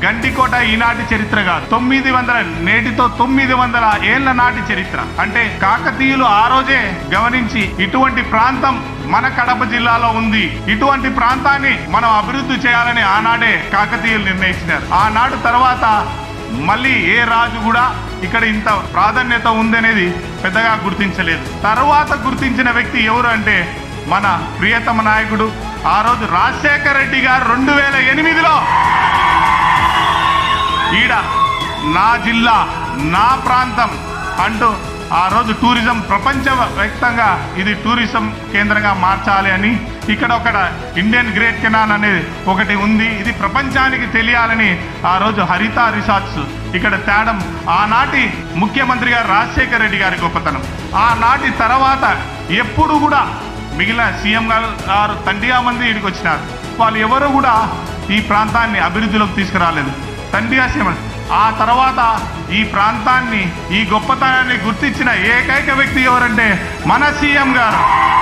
గండికోట ఈనాటి చరిత్ర కాదు తొమ్మిది వందల నేటితో తొమ్మిది వందల ఏళ్ల నాటి చరిత్ర అంటే కాకతీయులు ఆ రోజే గమనించి ఇటువంటి ప్రాంతం మన కడప జిల్లాలో ఉంది ఇటువంటి ప్రాంతాన్ని మనం అభివృద్ధి చేయాలని ఆనాడే కాకతీయులు నిర్ణయించినారు ఆనాడు తర్వాత మళ్ళీ ఏ రాజు కూడా ఇక్కడ ఇంత ప్రాధాన్యత ఉందనేది పెద్దగా గుర్తించలేదు తర్వాత గుర్తించిన వ్యక్తి ఎవరు అంటే మన ప్రియతమ నాయకుడు ఆ రోజు రాజశేఖర రెడ్డి గారు రెండు వేల ఎనిమిదిలో ఈడ నా జిల్లా నా ప్రాంతం అంటూ ఆ రోజు టూరిజం ప్రపంచ వ్యాప్తంగా ఇది టూరిజం కేంద్రంగా మార్చాలి అని ఇక్కడ ఒక ఇండియన్ గ్రేట్ కెనాల్ అనేది ఒకటి ఉంది ఇది ప్రపంచానికి తెలియాలని ఆ రోజు హరిత రిసార్ట్స్ ఇక్కడ తేడం ఆనాటి ముఖ్యమంత్రి గారు రాజశేఖర రెడ్డి గారి గొప్పతనం ఆనాటి తర్వాత ఎప్పుడు కూడా మిగిలిన సీఎం గారు తండ్రిగా మంది ఇక్కడికి వచ్చినారు వాళ్ళు ఎవరు కూడా ఈ ప్రాంతాన్ని అభివృద్ధిలోకి తీసుకురాలేదు తండ్రిగా సీఎం ఆ తర్వాత ఈ ప్రాంతాన్ని ఈ గొప్పతనాన్ని గుర్తించిన ఏకైక వ్యక్తి ఎవరంటే మన సీఎం గారు